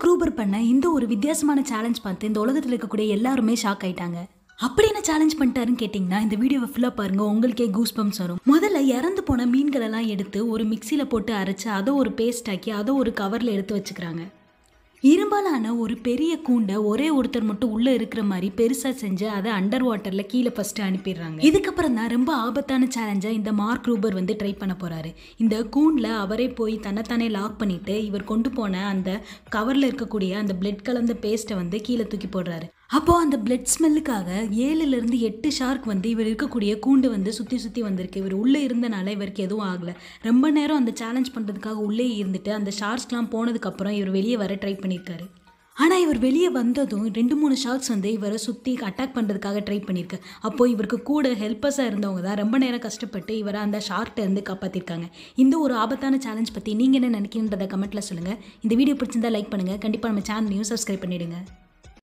க்ரூபர் பண்ண இந்த ஒரு வித்தியாசமான சேலஞ்ச் பார்த்து இந்த உலகத்தில் இருக்கக்கூடிய எல்லாருமே ஷாக் ஆயிட்டாங்க அப்படி என்ன சேலஞ்ச் பண்ணிட்டாருன்னு கேட்டிங்கன்னா இந்த வீடியோவை ஃபுல்லாக பாருங்க உங்களுக்கே கூஸ் பம்ப்ஸ் வரும் முதல்ல இறந்து போன மீன்களெல்லாம் எடுத்து ஒரு மிக்சியில் போட்டு அரைச்சு அதை ஒரு பேஸ்ட் ஆக்கி அதை ஒரு கவரில் எடுத்து வச்சுக்கிறாங்க இரும்பாலான ஒரு பெரிய கூண்டை ஒரே ஒருத்தர் மட்டும் உள்ள இருக்கிற மாதிரி பெருசா செஞ்சு அதை அண்டர் வாட்டர்ல கீழே ஃபர்ஸ்ட் அனுப்பிடுறாங்க இதுக்கப்புறம் தான் ரொம்ப ஆபத்தான சேலஞ்சை இந்த மார்க் ரூபர் வந்து ட்ரை பண்ண போறாரு இந்த கூண்டில் அவரே போய் தன்னைத்தானே லாக் பண்ணிட்டு இவர் கொண்டு போன அந்த கவர்ல இருக்கக்கூடிய அந்த பிளட் கலந்த பேஸ்ட்டை வந்து கீழே தூக்கி போடுறாரு அப்போ அந்த பிளட் ஸ்மெல்லுக்காக ஏழுல இருந்து எட்டு ஷார்க் வந்து இவர் இருக்கக்கூடிய கூண்டு வந்து சுத்தி சுத்தி வந்திருக்கு இவர் உள்ளே இருந்தனால இவருக்கு எதுவும் ஆகல ரொம்ப நேரம் அந்த சேலஞ்ச் பண்றதுக்காக உள்ளே இருந்துட்டு அந்த ஷார்க்ஸ்லாம் போனதுக்கு அப்புறம் இவர் வெளியே வர ட்ரை பண்ணியிருக்காரு ஆனால் இவர் வெளியே வந்ததும் ரெண்டு மூணு ஷார்க்ஸ் வந்து இவரை சுற்றி அட்டாக் பண்ணுறதுக்காக ட்ரை பண்ணியிருக்கு அப்போ இவருக்கு கூட ஹெல்ப்பர்ஸாக இருந்தவங்க தான் ரொம்ப நேரம் கஷ்டப்பட்டு இவரை அந்த ஷார்க்ட்ட இருந்து காப்பாற்றிருக்காங்க இந்த ஒரு ஆபத்தான சேலஞ்ச் பற்றி நீங்கள் என்ன நினைக்கிறன்றதை கமெண்ட்டில் சொல்லுங்கள் இந்த வீடியோ பிடிச்சிருந்தா லைக் பண்ணுங்கள் கண்டிப்பாக நம்ம சேனலையும் சப்ஸ்கிரைப் பண்ணிவிடுங்க